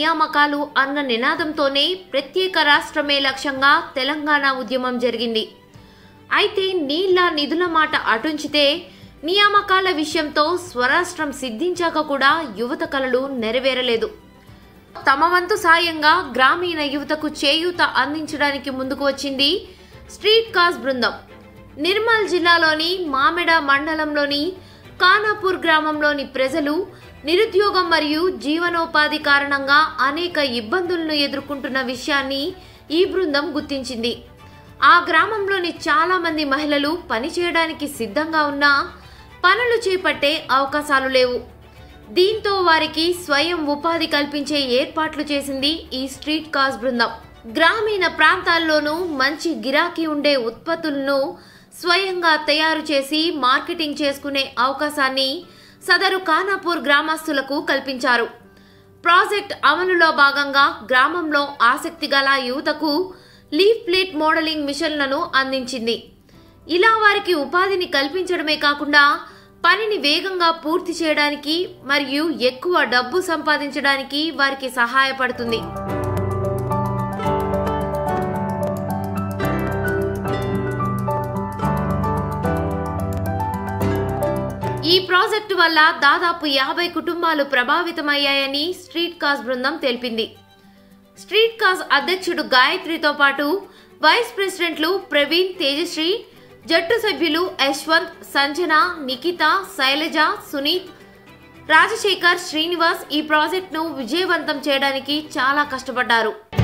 నియామకాలు అన్న నినాదంతోనే ప్రత్యేక రాష్ట్రమే లక్ష్యంగా తెలంగాణ ఉద్యమం జరిగింది అయితే నీళ్ల నిధుల మాట అటుంచితే నియామకాల విషయంతో స్వరాష్ట్రం సిద్ధించాక కూడా యువత కలలు నెరవేరలేదు తమ వంతు సాయంగా గ్రామీణ యువతకు చేయూత అందించడానికి ముందుకు వచ్చింది స్ట్రీట్ కాస్ బృందం నిర్మల్ జిల్లాలోని మామెడ మండలంలోని కానాపూర్ గ్రామంలోని ప్రజలు నిరుద్యోగం మరియు జీవనోపాధి కారణంగా అనేక ఇబ్బందులను ఎదుర్కొంటున్న విషయాన్ని ఈ బృందం గుర్తించింది ఆ గ్రామంలోని చాలా మంది మహిళలు పని చేయడానికి సిద్ధంగా ఉన్నా పనులు చేపట్టే అవకాశాలు లేవు దీంతో వారికి స్వయం ఉపాధి కల్పించే ఏర్పాట్లు చేసింది ఈ స్ట్రీట్ కాస్ బృందం గ్రామీణ ప్రాంతాల్లోనూ మంచి గిరాకీ ఉండే ఉత్పత్తులను స్వయంగా తయారు చేసి మార్కెటింగ్ చేసుకునే అవకాశాన్ని సదరు ఖానాపూర్ గ్రామస్తులకు కల్పించారు ప్రాజెక్ట్ అమలులో భాగంగా గ్రామంలో ఆసక్తి గల యువతకు లీఫ్ ప్లేట్ మోడలింగ్ మిషన్లను అందించింది ఇలా వారికి ఉపాధిని కల్పించడమే కాకుండా పనిని వేగంగా పూర్తి చేయడానికి మరియు ఎక్కువ డబ్బు సంపాదించడానికి వారికి సహాయపడుతుంది ఈ ప్రాజెక్టు వల్ల దాదాపు యాభై కుటుంబాలు ప్రభావితమయ్యాయని స్ట్రీట్ కాస్ బృందం తెలిపింది స్ట్రీట్ కాస్ అధ్యక్షుడు గాయత్రితో పాటు వైస్ ప్రెసిడెంట్లు ప్రవీణ్ తేజశ్రీ జట్టు సభ్యులు యశ్వంత్ సంజన నిఖిత శైలజ సునీత్ రాజశేఖర్ శ్రీనివాస్ ఈ ప్రాజెక్టును విజయవంతం చేయడానికి చాలా కష్టపడ్డారు